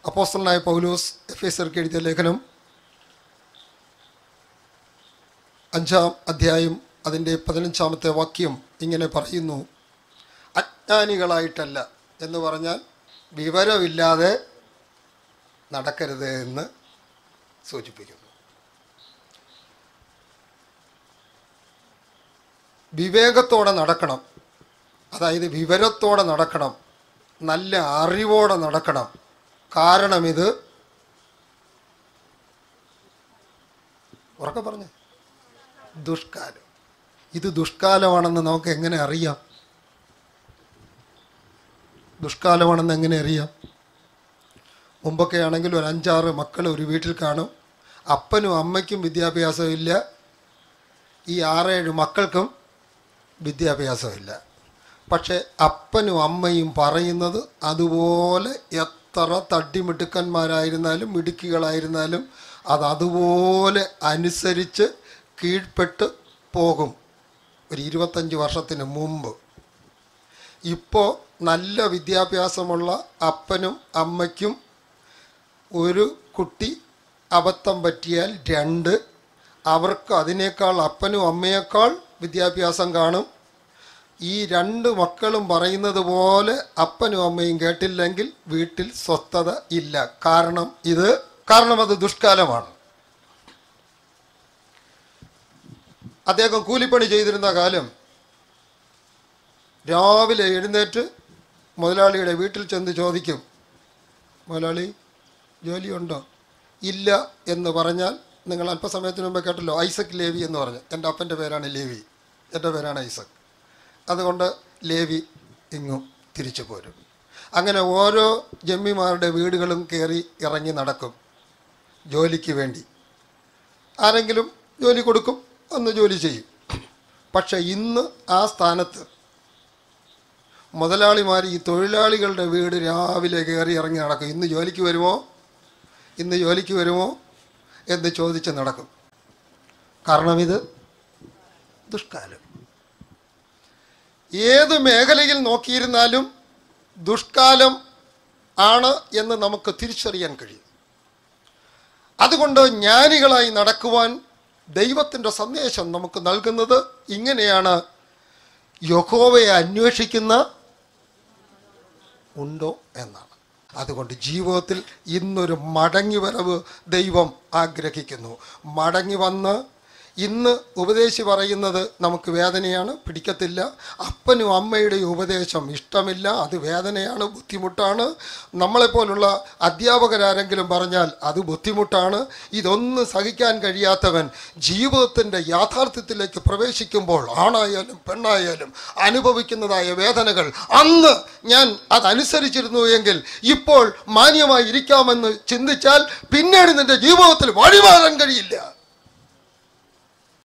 അപ്പോസ്റ്റലായ പൗലോസ് F എസർക്ക് എഴുതിയ ലേഖനം അഞ്ചാം അധ്യായം അതിൻ്റെ പതിനഞ്ചാമത്തെ വാക്യം ഇങ്ങനെ പറയുന്നു അജ്ഞാനികളായിട്ടല്ല എന്ന് പറഞ്ഞാൽ വിവരമില്ലാതെ നടക്കരുത് എന്ന് സൂചിപ്പിക്കുന്നു വിവേകത്തോടെ നടക്കണം അതായത് വിവരത്തോടെ നടക്കണം നല്ല അറിവോടെ നടക്കണം കാരണം ഇത് ഉറക്കെ പറഞ്ഞേ ദുഷ്കാലം ഇത് ദുഷ്കാലമാണെന്ന് നമുക്ക് എങ്ങനെ അറിയാം ദുഷ്കാലമാണെന്ന് എങ്ങനെ അറിയാം മുമ്പൊക്കെ ആണെങ്കിൽ ഒരു അഞ്ചാറ് മക്കൾ ഒരു വീട്ടിൽ കാണും അപ്പനും അമ്മയ്ക്കും വിദ്യാഭ്യാസമില്ല ഈ ആറേഴ് മക്കൾക്കും വിദ്യാഭ്യാസമില്ല പക്ഷേ അപ്പനും അമ്മയും പറയുന്നത് അതുപോലെ എത്ര തട്ടിമിടുക്കന്മാരായിരുന്നാലും മിടുക്കികളായിരുന്നാലും അത് അതുപോലെ അനുസരിച്ച് കീഴ്പ്പെട്ട് പോകും ഒരു ഇരുപത്തഞ്ച് വർഷത്തിന് മുമ്പ് ഇപ്പോൾ നല്ല വിദ്യാഭ്യാസമുള്ള അപ്പനും അമ്മയ്ക്കും ഒരു കുട്ടി അബദ്ധം പറ്റിയാൽ രണ്ട് അവർക്ക് അതിനേക്കാൾ അപ്പനും അമ്മയേക്കാൾ വിദ്യാഭ്യാസം കാണും ഈ രണ്ട് മക്കളും പറയുന്നത് പോലെ അപ്പനും അമ്മയും കേട്ടില്ലെങ്കിൽ വീട്ടിൽ സ്വസ്ഥത ഇല്ല കാരണം ഇത് കാരണം അത് ദുഷ്കാലമാണ് അദ്ദേഹം കൂലിപ്പണി ചെയ്തിരുന്ന കാലം രാവിലെ എഴുന്നേറ്റ് മുതലാളിയുടെ വീട്ടിൽ ചെന്ന് ചോദിക്കും മുതലാളി ജോലിയുണ്ടോ ഇല്ല എന്ന് പറഞ്ഞാൽ നിങ്ങൾ അല്പസമയത്തിന് മുമ്പ് കേട്ടല്ലോ ഐസക് ലേവി എന്ന് പറഞ്ഞു എൻ്റെ അപ്പൻ്റെ പേരാണ് ലേവി എൻ്റെ പേരാണ് ഐസക് അതുകൊണ്ട് ലേവി ഇങ്ങും തിരിച്ചു പോരും അങ്ങനെ ഓരോ ജമ്മിമാരുടെ വീടുകളും കയറി ഇറങ്ങി നടക്കും ജോലിക്ക് വേണ്ടി ആരെങ്കിലും ജോലി കൊടുക്കും അന്ന് ജോലി ചെയ്യും പക്ഷെ ഇന്ന് ആ സ്ഥാനത്ത് മുതലാളിമാർ ഈ തൊഴിലാളികളുടെ വീട് രാവിലെ കയറി ഇറങ്ങി നടക്കും ഇന്ന് ജോലിക്ക് വരുമോ ഇന്ന് ജോലിക്ക് വരുമോ എന്ന് ചോദിച്ച് നടക്കും കാരണം ഇത് ദുഷ്കാലം ഏത് മേഖലയിൽ നോക്കിയിരുന്നാലും ദുഷ്കാലം ആണ് എന്ന് നമുക്ക് തിരിച്ചറിയാൻ കഴിയും അതുകൊണ്ട് ജ്ഞാനികളായി നടക്കുവാൻ ദൈവത്തിൻ്റെ സന്ദേശം നമുക്ക് നൽകുന്നത് ഇങ്ങനെയാണ് യഹോവയെ അന്വേഷിക്കുന്ന ഉണ്ടോ എന്നാണ് അതുകൊണ്ട് ജീവിതത്തിൽ ഇന്നൊരു മടങ്ങി വരവ് ദൈവം ആഗ്രഹിക്കുന്നു മടങ്ങി വന്ന് ഇന്ന് ഉപദേശി പറയുന്നത് നമുക്ക് വേദനയാണ് പിടിക്കത്തില്ല അപ്പനും അമ്മയുടെയും ഉപദേശം ഇഷ്ടമില്ല അത് വേദനയാണ് ബുദ്ധിമുട്ടാണ് നമ്മളെപ്പോലുള്ള അധ്യാപകരാരെങ്കിലും പറഞ്ഞാൽ അത് ബുദ്ധിമുട്ടാണ് ഇതൊന്നും സഹിക്കാൻ കഴിയാത്തവൻ ജീവിതത്തിൻ്റെ യാഥാർത്ഥ്യത്തിലേക്ക് പ്രവേശിക്കുമ്പോൾ ആണായാലും പെണ്ണായാലും അനുഭവിക്കുന്നതായ വേദനകൾ അന്ന് ഞാൻ അതനുസരിച്ചിരുന്നു എങ്കിൽ ഇപ്പോൾ മാന്യമായി ഇരിക്കാമെന്ന് ചിന്തിച്ചാൽ പിന്നീട് നിന്റെ ജീവിതത്തിൽ വഴിമാറാൻ കഴിയില്ല